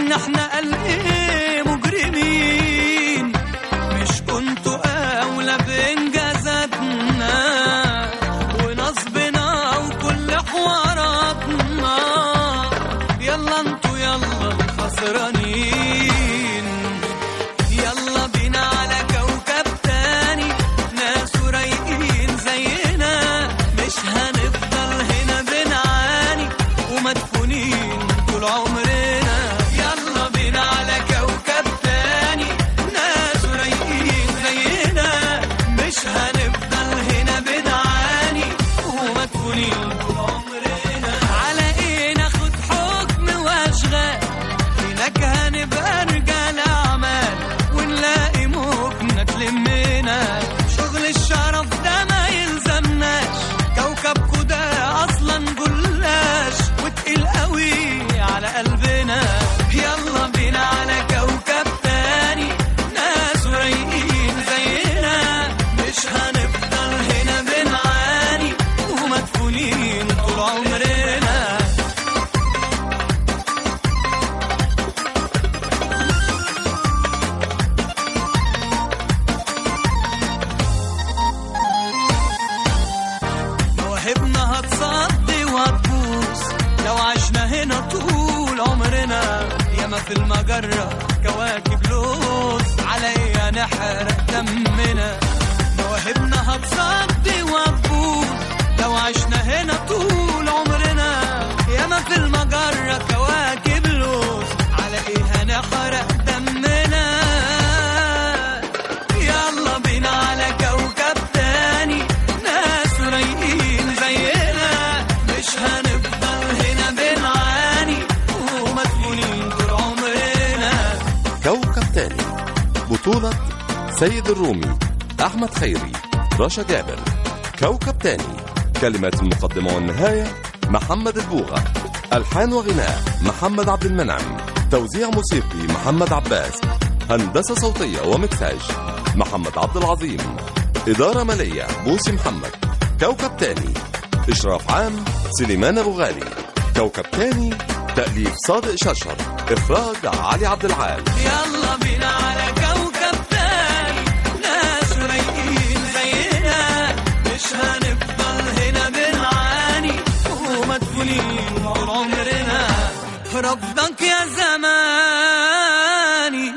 كنا احنا قال ايه مجرمين مش كنتوا اولى بانجازاتنا ونصبنا وكل حواراتنا يلا انتوا يلا الخسرانين يلا بينا على كوكب تاني ناس رايقين زينا مش هنفضل هنا بنعاني ومدفونين طول عمرنا يلا بينا على كوكب تاني ناس رايقين زينا مش هنفضل هنا بنعاني ومدفونين طول عمرنا على ايه ناخد حكم واشغال هناك هنبقى رجال اعمال ونلاقي مكنة تلمنا شغل الشرف ده ما يلزمناش كوكبكو ده اصلا جلاش وتقيل قوي على قلبنا يلا بينا على كوكب تاني ناس رايقين زينا مش هنفضل هنا بنعاني ومدفونين طول عمرنا مواهبنا هتصدي وهتبوس لو عشنا هنا طول عمرنا ياما في المجرة كواكب لوز على ايه نحرق دمنا مواهبنا هتصدي وهتبوس لو عشنا هنا طول عمرنا ياما في المجرة كواكب لوز على ايه هنحرق دمنا يلا بينا على كوكب تاني ناس رايقين زينا مش هنفضل هنا بنعاني ومدفونين طول عمرنا كوكب تاني بطولة سيد الرومي أحمد خيري رشا جابر كوكب تاني كلمات المقدمة والنهاية محمد البوغة ألحان وغناء محمد عبد المنعم توزيع موسيقي محمد عباس هندسة صوتية ومكساج محمد عبد العظيم إدارة مالية بوسي محمد كوكب تاني إشراف عام سليمان أبو غالي كوكب تاني تأليف صادق شرشر إخراج علي عبد العال يلا بينا على كوكب تاني ناس رايقين زينا مش هنفضل هنا بنعاني ومدفونين طول عمرنا رفضك يا زماني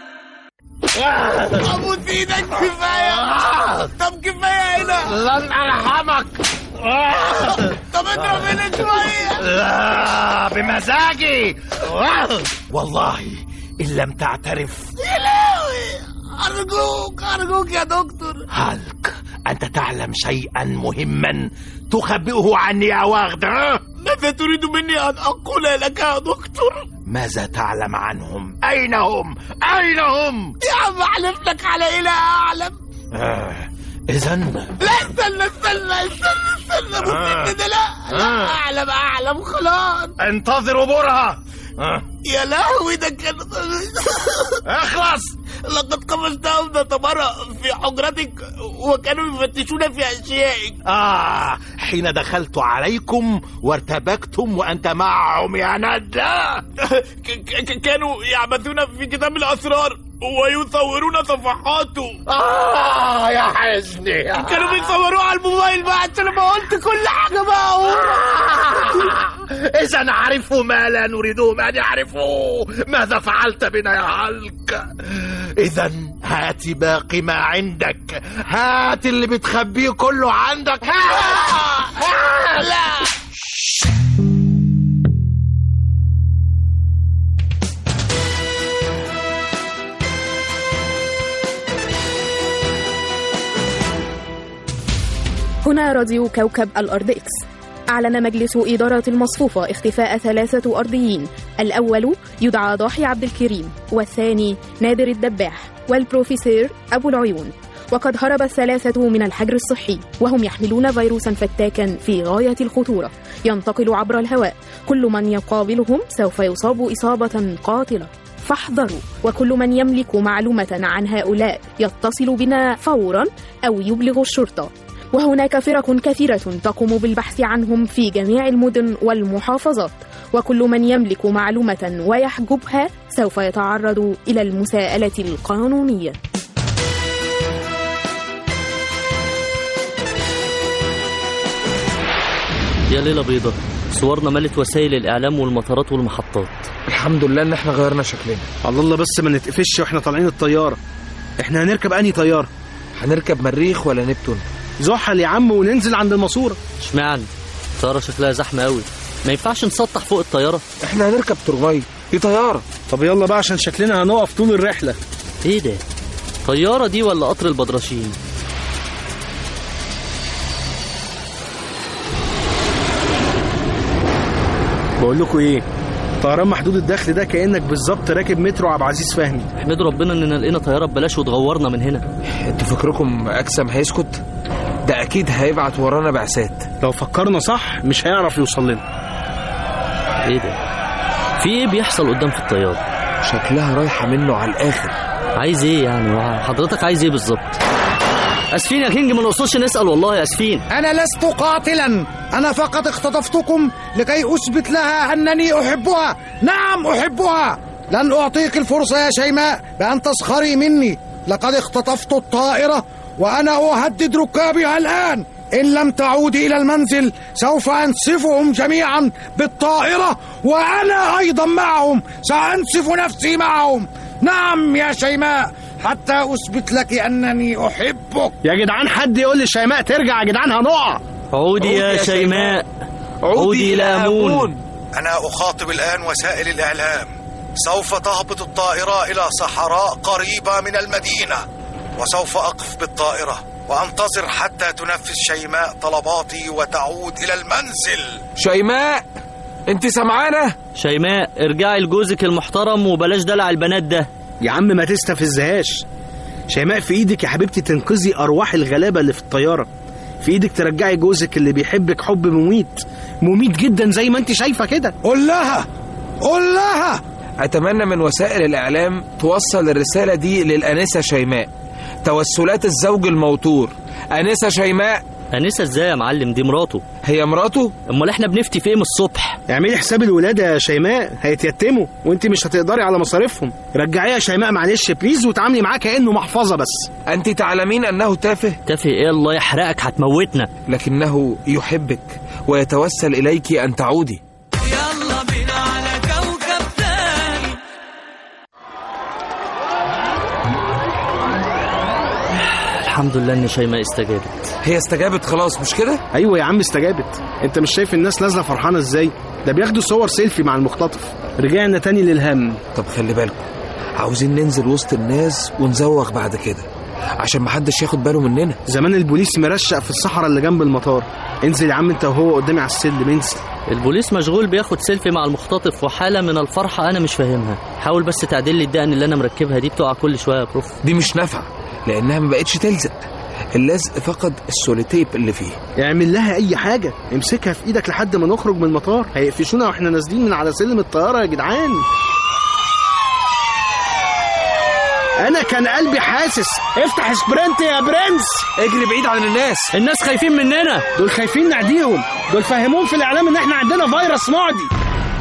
ابوس ايدك كفايه طب كفايه هنا لن ارحمك طب اضرب هنا شويه لا بمزاجي والله ان لم تعترف يا لهوي ارجوك ارجوك يا دكتور هالك انت تعلم شيئا مهما تخبئه عني يا واغد ها؟ ماذا تريد مني ان اقول لك يا دكتور ماذا تعلم عنهم اين هم اين هم يا عم احلف لك على اله اعلم آه. اذا لا استنى استنى استنى استنى ابوس آه. إيدي ده لا لا آه. اعلم اعلم خلاص انتظروا برهة آه. يا لهوي ده كان اخلص لقد قفزتهم ذات مرة في حجرتك وكانوا يفتشون في أشيائك آه حين دخلت عليكم وارتبكتم وأنت معهم يا ندى ك- ك- كانوا يعبثون في كتاب الأسرار ويصورون صفحاته آه يا حزني كانوا بيصوروه على الموبايل بقى عشان ما قلت كل حاجة بقى إذا عرفوا ما لا نريدهم أن يعرفوا ماذا فعلت بنا يا هلك إذا هات باقي ما عندك هات اللي بتخبيه كله عندك لا هنا راديو كوكب الأرض إكس أعلن مجلس إدارة المصفوفة اختفاء ثلاثة أرضيين الأول يدعى ضاحي عبد الكريم والثاني نادر الدباح والبروفيسور أبو العيون وقد هرب الثلاثة من الحجر الصحي وهم يحملون فيروسا فتاكا في غاية الخطورة ينتقل عبر الهواء كل من يقابلهم سوف يصاب إصابة قاتلة فاحذروا وكل من يملك معلومة عن هؤلاء يتصل بنا فورا أو يبلغ الشرطة وهناك فرق كثيرة تقوم بالبحث عنهم في جميع المدن والمحافظات وكل من يملك معلومة ويحجبها سوف يتعرض إلى المساءلة القانونية يا ليلة بيضة صورنا ملت وسائل الإعلام والمطارات والمحطات الحمد لله ان احنا غيرنا شكلنا الله الله بس ما نتقفش واحنا طالعين الطياره احنا هنركب انهي طياره هنركب مريخ ولا نبتون زحل يا عم وننزل عند الماسوره اشمعنى الطيارة شكلها زحمة قوي ما ينفعش نسطح فوق الطيارة احنا هنركب ترماي دي طياره طب يلا بقى عشان شكلنا هنقف طول الرحله ايه ده طيارة دي ولا قطر البدرشين بقول لكم ايه طيران محدود الدخل ده كانك بالظبط راكب مترو عبد العزيز فهمي احمدوا ربنا اننا لقينا طيارة ببلاش وتغورنا من هنا انتوا فكركم اجسام هيسكت ده اكيد هيبعت ورانا بعثات لو فكرنا صح مش هيعرف يوصل لنا ايه ده في ايه بيحصل قدام في الطيارة شكلها رايحه منه على الاخر عايز ايه يعني وحضرتك عايز ايه بالظبط اسفين يا كينج ما نقصدش نسأل والله اسفين أنا لست قاتلا أنا فقط اختطفتكم لكي أثبت لها أنني أحبها نعم أحبها لن أعطيك الفرصة يا شيماء بأن تسخري مني لقد اختطفت الطائرة وأنا أهدد ركابها الآن إن لم تعودي إلى المنزل سوف أنسفهم جميعا بالطائرة وأنا أيضا معهم سأنسف نفسي معهم نعم يا شيماء حتى أثبت لك أنني أحبك يا جدعان حد يقول لي شيماء ترجع يا جدعان هنقع عودي يا يا شيماء عودي إلى أمون أنا أخاطب الآن وسائل الإعلام سوف تهبط الطائرة إلى صحراء قريبة من المدينة وسوف أقف بالطائرة وأنتظر حتى تنفذ شيماء طلباتي وتعود إلى المنزل شيماء انت سمعانه شيماء ارجعي لجوزك المحترم وبلاش دلع البنات ده يا عم ما تستفزهاش شيماء في ايدك يا حبيبتي تنقذي ارواح الغلابه اللي في الطياره في ايدك ترجعي جوزك اللي بيحبك حب مميت مميت جدا زي ما انت شايفه كده قل لها قل لها اتمنى من وسائل الاعلام توصل الرساله دي للانسه شيماء توسلات الزوج الموتور انسه شيماء انسه ازاي يا معلم دي مراته هي مراته امال احنا بنفتي في ايه من الصبح اعملي حساب الولاده يا شيماء هيتيتموا وانت مش هتقدري على مصاريفهم رجعيها يا شيماء معلش بليز وتعاملي معاه كانه محفظه بس انت تعلمين انه تافه تافه ايه الله يحرقك هتموتنا لكنه يحبك ويتوسل اليك ان تعودي يلا بينا على كوكب تاني الحمد لله ان شيماء استجابت هي استجابت خلاص مش كده ايوه يا عم استجابت انت مش شايف الناس نازله فرحانه ازاي ده بياخدوا صور سيلفي مع المختطف رجعنا تاني للهم طب خلي بالكم عاوزين ننزل وسط الناس ونزوغ بعد كده عشان محدش ياخد باله مننا زمان البوليس مرشق في الصحراء اللي جنب المطار انزل يا عم انت وهو قدامي على السلم انزل البوليس مشغول بياخد سيلفي مع المختطف وحاله من الفرحه انا مش فاهمها حاول بس تعدل لي الدقن اللي انا مركبها دي بتقع كل شويه يا بروف دي مش نافعه لانها ما بقتش تلزق اللزق فقد السوليتيب اللي فيه اعمل لها اي حاجه امسكها في ايدك لحد ما نخرج من المطار هيقفشونا واحنا نازلين من على سلم الطياره يا جدعان انا كان قلبي حاسس افتح سبرنت يا برنس اجري بعيد عن الناس الناس خايفين مننا دول خايفين نعديهم دول فهموهم في الاعلام ان احنا عندنا فيروس معدي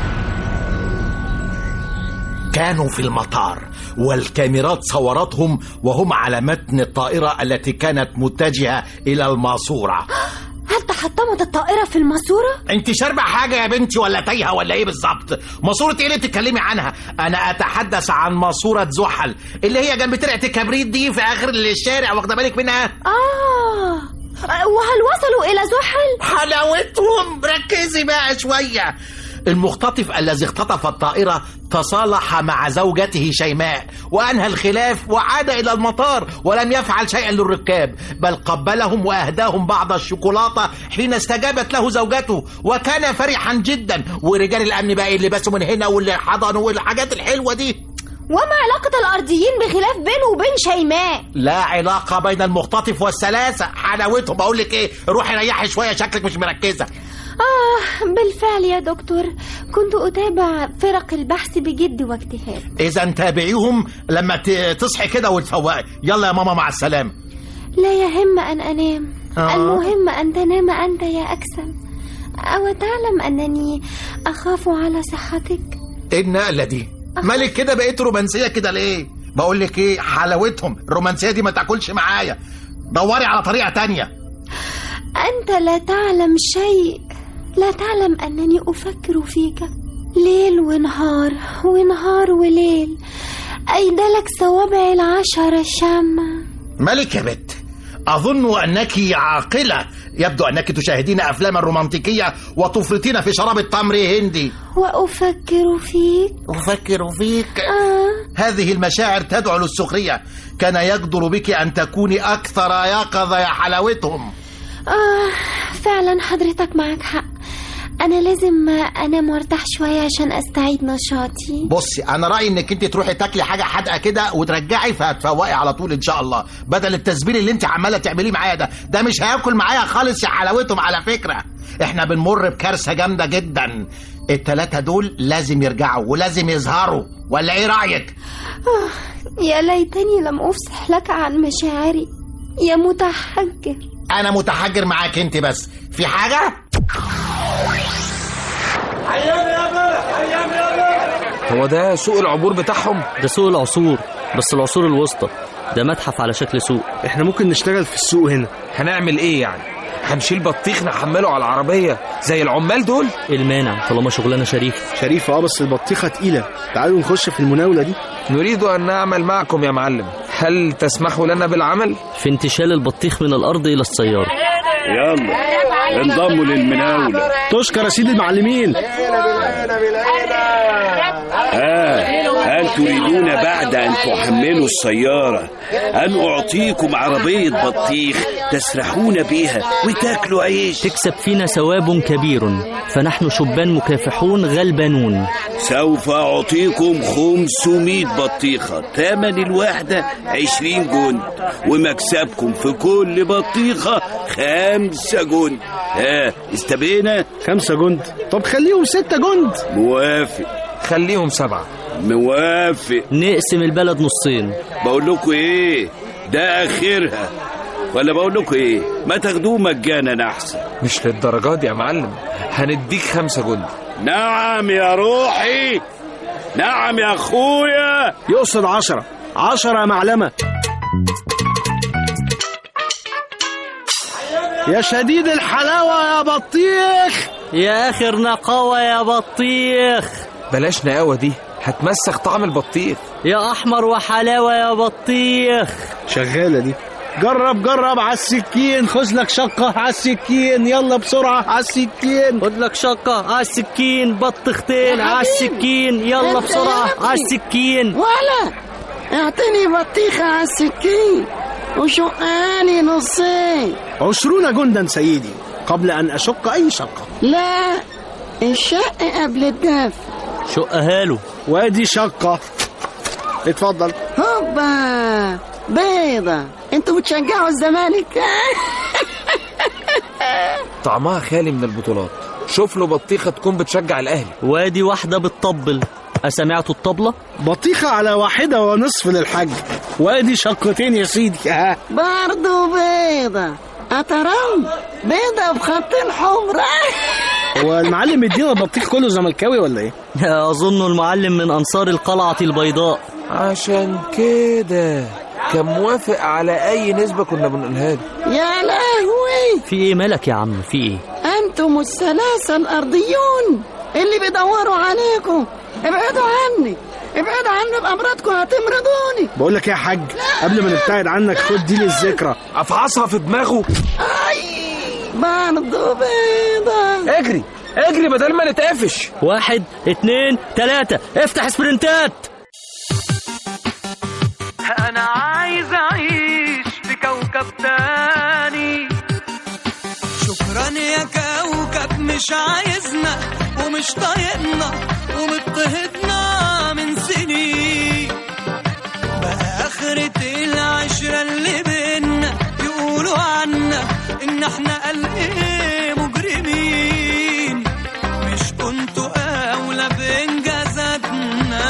كانوا في المطار والكاميرات صورتهم وهم على متن الطائرة التي كانت متجهة إلى الماسورة هل تحطمت الطائرة في الماسورة؟ انت شاربة حاجة يا بنتي ولا تايهة ولا ايه بالظبط ماسورة ايه اللي بتتكلمي عنها انا اتحدث عن ماسورة زحل اللي هي جنب ترعة الكبريت دي في اخر الشارع واخدة بالك منها آه وهل وصلوا إلى زحل؟ حلاوتهم ركزي بقى شوية المختطف الذي اختطف الطائرة تصالح مع زوجته شيماء وأنهى الخلاف وعاد إلى المطار ولم يفعل شيئا للركاب بل قبلهم وأهداهم بعض الشوكولاتة حين استجابت له زوجته وكان فرحا جدا ورجال الأمن بقى اللي بسوا من هنا واللي حضنوا والحاجات الحلوة دي وما علاقة الأرضيين بخلاف بينه وبين شيماء؟ لا علاقة بين المختطف والثلاثة حلاوتهم بقول لك ايه روحي ريحي شوية شكلك مش مركزة آه بالفعل يا دكتور كنت أتابع فرق البحث بجد واجتهاد إذا تابعيهم لما ت- تصحي كده وتفوقي يلا يا ماما مع السلامة لا يهم أن أنام آه. المهم أن تنام أنت يا أكسم أو تعلم أنني أخاف على صحتك ايه النقله دي مالك كده بقيت رومانسيه كده ليه بقول لك ايه حلاوتهم الرومانسيه دي ما تاكلش معايا دوري على طريقه تانية أنت لا تعلم شيء لا تعلم أنني أفكر فيك ليل ونهار ونهار وليل أيدلك صوابع العشرة الشامة مالك يا بت أظن أنك عاقلة يبدو أنك تشاهدين أفلاما رومانتيكية وتفرطين في شراب التمر هندي وأفكر فيك أفكر فيك آه هذه المشاعر تدعو للسخرية كان يقدر بك أن تكوني أكثر يقظة يا حلاوتهم آه فعلا حضرتك معك حق أنا لازم أنام وارتاح شوية عشان أستعيد نشاطي بصي انا رايي انك انت تروحي تاكلي حاجه حادقه كده وترجعي فهتفوقي على طول ان شاء الله بدل التسبيل اللي انت عماله تعمليه معايا ده ده مش هياكل معايا خالص يا حلاوتهم على فكره احنا بنمر بكارثه جامده جدا التلاتة دول لازم يرجعوا ولازم يظهروا ولا ايه رايك آه يا ليتني لم أفصح لك عن مشاعري يا متحجر انا متحجر معاك انت بس في حاجه هو ده سوق العبور بتاعهم ده سوق العصور بس العصور الوسطى ده متحف على شكل سوق احنا ممكن نشتغل في السوق هنا هنعمل ايه يعني هنشيل بطيخ نحمله على العربية زي العمال دول ايه المانع طالما شغلانه شريف شريف اه بس البطيخة تقيلة تعالوا نخش في المناولة دي نريد أن نعمل معكم يا معلم هل تسمحوا لنا بالعمل؟ في انتشال البطيخ من الارض الى السياره يلا انضموا للمناولة تشكر يا سيدي المعلمين ها هل تريدون بعد أن تحملوا السيارة أن أعطيكم عربية بطيخ تسرحون بها وتاكلوا عيش تكسب فينا ثواب كبير فنحن شبان مكافحون غلبانون سوف أعطيكم 500 بطيخة ثمن الواحدة 20 جند ومكسبكم في كل بطيخة خمسة جند ها استبينا خمسة جند طب خليهم ستة جند موافق خليهم سبعة موافق نقسم البلد نصين بقول لكم ايه ده اخرها ولا بقول لكم ايه ما تاخدوه مجانا احسن مش للدرجة دي يا معلم هنديك خمسة جند نعم يا روحي نعم يا اخويا يقصد عشرة عشرة يا معلمة يا شديد الحلاوة يا بطيخ يا اخر نقاوه يا بطيخ بلاش نقاوة دي هتمسخ طعم البطيخ يا احمر وحلاوه يا بطيخ شغالة دي جرب جرب على السكين خذ لك شقة على السكين يلا بسرعة على السكين خد لك شقه على السكين بطيختين على السكين يلا بسرعه على السكين ولا اعطيني بطيخة على السكين وشقاني نصين عشرون جندا سيدي قبل أن أشق أي شقة لا الشق قبل الدفع شقها له وادي شقة اتفضل هوبا بيضة انتوا بتشجعوا الزمالك طعمها خالي من البطولات شوف له بطيخة تكون بتشجع الأهلي وادي واحده بتطبل أسمعتوا الطبلة؟ بطيخة على واحدة ونصف للحج وادي شقتين يا سيدي ها برضو بيضة أترون بيضة بخطين حمر هو المعلم مدينا البطيخ كله زملكاوي ولا ايه؟ أظن المعلم من أنصار القلعة البيضاء عشان كده كان موافق على أي نسبة كنا بنقولها له يا لهوي في إيه مالك يا عم في إيه؟ أنتم الثلاثة الأرضيون اللي بيدوروا عليكم ابعدوا عني ابعدوا عني بأمراضكم هتمرضوني بقول لك ايه يا حاج قبل ما نبتعد عنك خد دي للذكرى أفعصها في دماغه أي برضو بيضة اجري اجري بدل ما نتقفش واحد اتنين تلاتة افتح سبرنتات أنا عايز أعيش في كوكب تاني شكرا يا كوكب مش عايزنا ومش طايقنا ومضطهدنا من سنين بقى آخرة العشرة اللي بينا يقولوا عنا إن إحنا قال إيه مجرمين مش كنتوا أولى بإنجازاتنا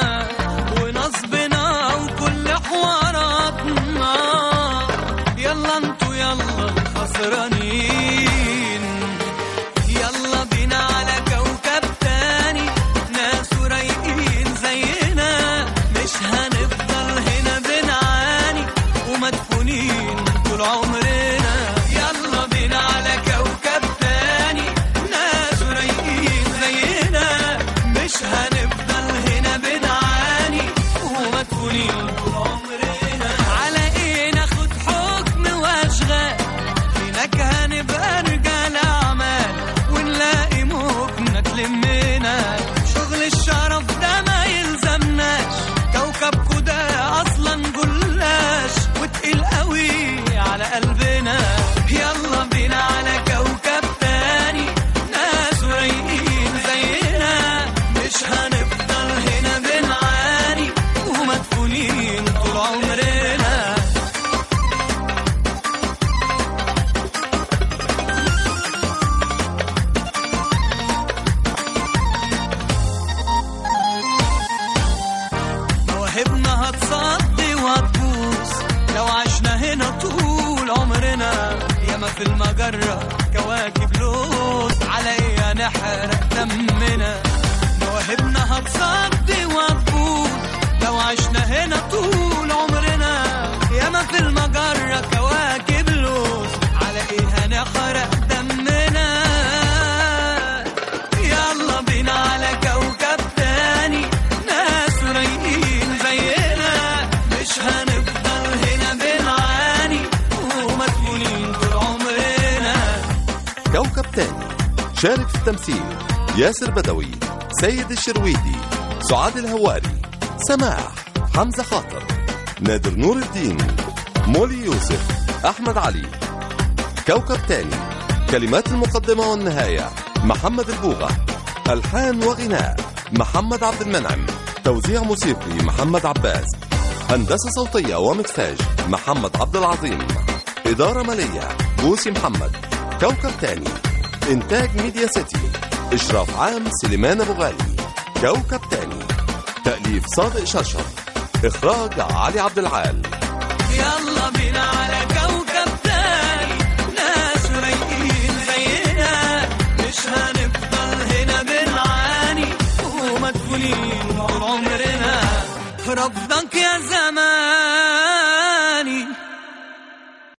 ونصبنا وكل حواراتنا يلا انتوا يلا الخسرانين يلا في المجرة كواكب لوس على ايه نحرق دمنا مواهبنا هتصدي وهتفوت لو عشنا هنا طول عمرنا ياما في المجرة كواكب لوس على ايه هنحرق دمنا يلا بينا على كوكب تاني ناس رايقين زينا مش هنفضل هنا بنعاني ومدفونين طول عمرنا كوكب تاني شارك في التمثيل ياسر بدوي سيد الشرويدي سعاد الهواري سماح حمزة خاطر نادر نور الدين مولي يوسف أحمد علي كوكب تاني كلمات المقدمة والنهاية محمد البوغة ألحان وغناء محمد عبد المنعم توزيع موسيقي محمد عباس هندسة صوتية ومكساج محمد عبد العظيم إدارة مالية بوسي محمد كوكب تاني إنتاج ميديا سيتي إشراف عام سليمان أبو غالي كوكب تاني تأليف صادق شرشر إخراج علي عبد العال يلا بينا على كوكب تاني ناس رايقين زينا مش هنفضل هنا بنعاني ومدفونين طول عمرنا رفضا